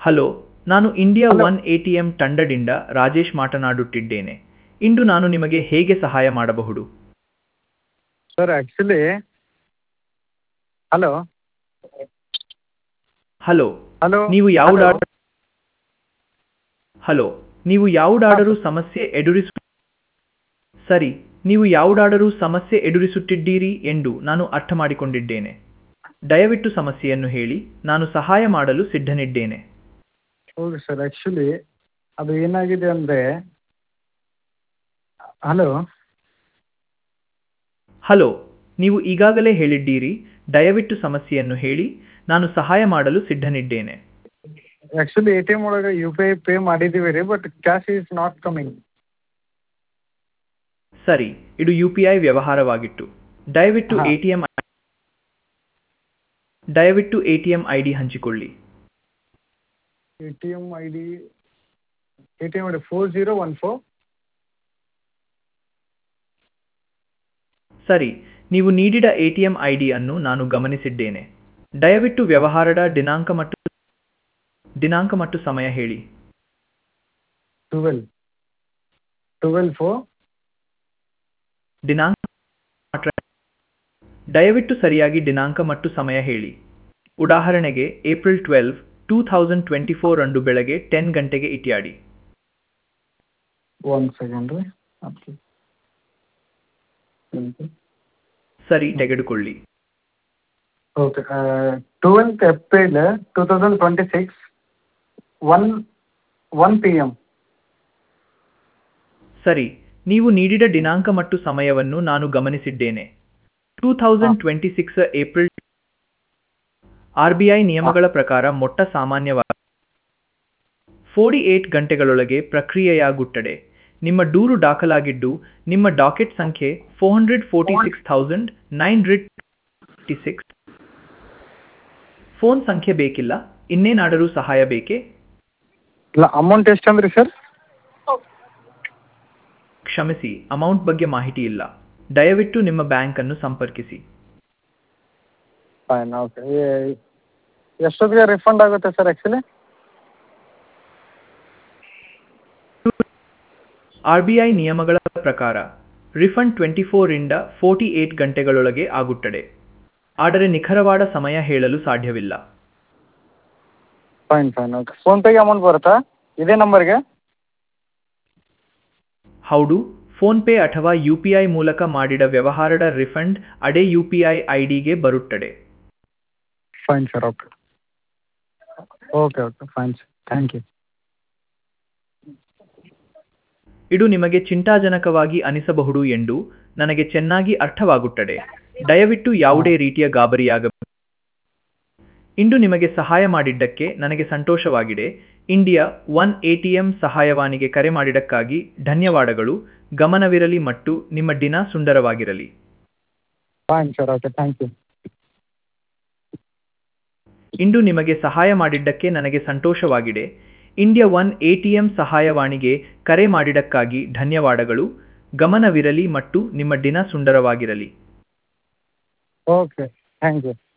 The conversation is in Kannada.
ಹಲೋ ನಾನು India Hello. One A T M ತಂಡದಿಂದ ರಾಜೇಶ್ ಮಾತನಾಡುತ್ತಿದ್ದೇನೆ ಇಂದು ನಾನು ನಿಮಗೆ ಹೇಗೆ ಸಹಾಯ ಮಾಡಬಹುದು sir actually hello hello hello ನೀವು ಯಾವುದಾ ಹಲೋ ನೀವು ಯಾವುದಾದರೂ ಸಮಸ್ಯೆ ಎದುರಿಸು ಸರಿ ನೀವು ಯಾವುದಾದರೂ ಸಮಸ್ಯೆ ಎದುರಿಸುತ್ತಿದ್ದೀರಿ ಎಂದು ನಾನು ಅರ್ಥ ಮಾಡಿಕೊಂಡಿದ್ದೇನೆ ದಯವಿಟ್ಟು ಸಮಸ್ಯೆಯನ್ನು ಹೇಳಿ ನಾನು ಸಹಾಯ ಮಾಡಲು ಸಿದ್ಧನಿದ್ದೇನೆ ಹೌದು ಸರ್ ಆ್ಯಕ್ಚುಲಿ ಅದು ಏನಾಗಿದೆ ಅಂದರೆ ಹಲೋ ಹಲೋ ನೀವು ಈಗಾಗಲೇ ಹೇಳಿದ್ದೀರಿ ದಯವಿಟ್ಟು ಸಮಸ್ಯೆಯನ್ನು ಹೇಳಿ ನಾನು ಸಹಾಯ ಮಾಡಲು ಸಿದ್ಧನಿದ್ದೇನೆ ಆ್ಯಕ್ಚುಲಿ ಎ ಟಿ ಎಮ್ ಒಳಗೆ ಯು ಪಿ ಐ ಪೇ ಮಾಡಿದ್ದೀವಿ ರೀ but cash is not coming ಸರಿ ಇದು ಯು ಪಿ ಐ ವ್ಯವಹಾರವಾಗಿತ್ತು ದಯವಿಟ್ಟು ಹಾ. ಎ ಟಿ ಎಂ ದಯವಿಟ್ಟು A T M I D ಹಂಚಿಕೊಳ್ಳಿ A T M I D A T M I D four zero one four ಸರಿ ನೀವು ನೀಡಿದ A T M I D ಅನ್ನು ನಾನು ಗಮನಿಸಿದ್ದೇನೆ ದಯವಿಟ್ಟು ವ್ಯವಹಾರದ ದಿನಾಂಕ ಮತ್ತು ದಿನಾಂಕ ಮತ್ತು ಸಮಯ ಹೇಳಿ ಟ್ವೆಲ್ ಟ್ವೆಲ್ ಫೋರ್ ದಿನಾಂಕ ಮಾತ್ರ- ದಯವಿಟ್ಟು ಸರಿಯಾಗಿ ದಿನಾಂಕ ಮತ್ತು ಸಮಯ ಹೇಳಿ ಉದಾಹರಣೆಗೆ April twelve two thousand twenty four ಅಂದು ಬೆಳಗ್ಗೆ ಟೆನ್ ಗಂಟೆಗೆ ಇತ್ಯಾದಿ ಒನ್ ಸೆಕೆಂಡ್ ರೀ ಸರಿ ತೆಗೆದುಕೊಳ್ಳಿ okay twelfth April two thousand twenty six one one P M ಸರಿ ನೀವು ನೀಡಿದ ದಿನಾಂಕ ಮತ್ತು ಸಮಯವನ್ನು ನಾನು ಗಮನಿಸಿದ್ದೇನೆ two thousand twenty six April R B I ನಿಯಮಗಳ ಪ್ರಕಾರ ಮೊಟ್ಟ ಸಾಮಾನ್ಯವಾಗಿ ಫೋರ್ಟಿ ಏಟ್ ಗಂಟೆಗಳೊಳಗೆ ಪ್ರಕ್ರಿಯೆಯಾಗುತ್ತದೆ ನಿಮ್ಮ ದೂರು ದಾಖಲಾಗಿದ್ದು ನಿಮ್ಮ ಡಾಕೆಟ್ ಸಂಖ್ಯೆ four hundred forty six thousand nine hundred six phone ಸಂಖ್ಯೆ ಬೇಕಿಲ್ಲ ಇನ್ನೇನಾದರೂ ಸಹಾಯ ಬೇಕೇ ಇಲ್ಲ ಅಮೌಂಟ್ ಎಷ್ಟು ಅಂದ್ರಿ ಸರ್ ಕ್ಷಮಿಸಿ ಅಮೌಂಟ್ ಬಗ್ಗೆ ಮಾಹಿತಿ ಇಲ್ಲ ದಯವಿಟ್ಟು ನಿಮ್ಮ ಬ್ಯಾಂಕ್ ಅನ್ನು ಸಂಪರ್ಕಿಸಿ ಫೈನ್ ಓಕೆ ಎಷ್ಟೊತ್ತಿಗೆ ರಿಫಂಡ್ ಆಗುತ್ತೆ sir actually R B I ನಿಯಮಗಳ ಪ್ರಕಾರ ರಿಫಂಡ್ ಟ್ವೆಂಟಿ ಫೋರಿಂದ ಫೋರ್ಟಿ ಏಟ್ ಗಂಟೆಗಳೊಳಗೆ ಆಗುತ್ತದೆ ಆದರೆ ನಿಖರವಾದ ಸಮಯ ಹೇಳಲು ಸಾಧ್ಯವಿಲ್ಲ ಫೈನ್ ಫೈನ್ ಓಕೆ ಫೋನ್ಪೇಗೆ ಅಮೌಂಟ್ ಬರುತ್ತಾ ಇದೇ ನಂಬರ್ಗೆ ಹೌದು ಫೋನ್ಪೇ ಅಥವಾ ಯು ಪಿ ಐ ಮೂಲಕ ಮಾಡಿದ ವ್ಯವಹಾರದ ರಿಫಂಡ್ ಅದೇ ಯು ಪಿ ಐ ಐ ಡಿಗೆ ಬರುತ್ತದೆ fine sir okay okay okay fine sir thank you ಇದು ನಿಮಗೆ ಚಿಂತಾಜನಕವಾಗಿ ಅನಿಸಬಹುದು ಎಂದು ನನಗೆ ಚೆನ್ನಾಗಿ ಅರ್ಥವಾಗುತ್ತದೆ ದಯವಿಟ್ಟು ಯಾವುದೇ ರೀತಿಯ ಗಾಬರಿಯಾಗ ಇಂದು ನಿಮಗೆ ಸಹಾಯ ಮಾಡಿದ್ದಕ್ಕೆ ನನಗೆ ಸಂತೋಷವಾಗಿದೆ ಇಂಡಿಯಾ ಒನ್ ಎಟಿಎಂ ಸಹಾಯವಾಣಿಗೆ ಕರೆ ಮಾಡಿದ್ದಕ್ಕಾಗಿ ಧನ್ಯವಾದಗಳು ಗಮನವಿರಲಿ ಮತ್ತು ನಿಮ್ಮ ದಿನ ಸುಂದರವಾಗಿರಲಿ fine sir okay thank you ಇಂದು ನಿಮಗೆ ಸಹಾಯ ಮಾಡಿದ್ದಕ್ಕೆ ನನಗೆ ಸಂತೋಷವಾಗಿದೆ ಇಂಡಿಯಾ ಒನ್ ಎಟಿಎಂ ಸಹಾಯವಾಣಿಗೆ ಕರೆ ಮಾಡಿದ್ದಕ್ಕಾಗಿ ಧನ್ಯವಾದಗಳು ಗಮನವಿರಲಿ ಮತ್ತು ನಿಮ್ಮ ದಿನ ಸುಂದರವಾಗಿರಲಿ ಓಕೆ ಥ್ಯಾಂಕ್ ಯು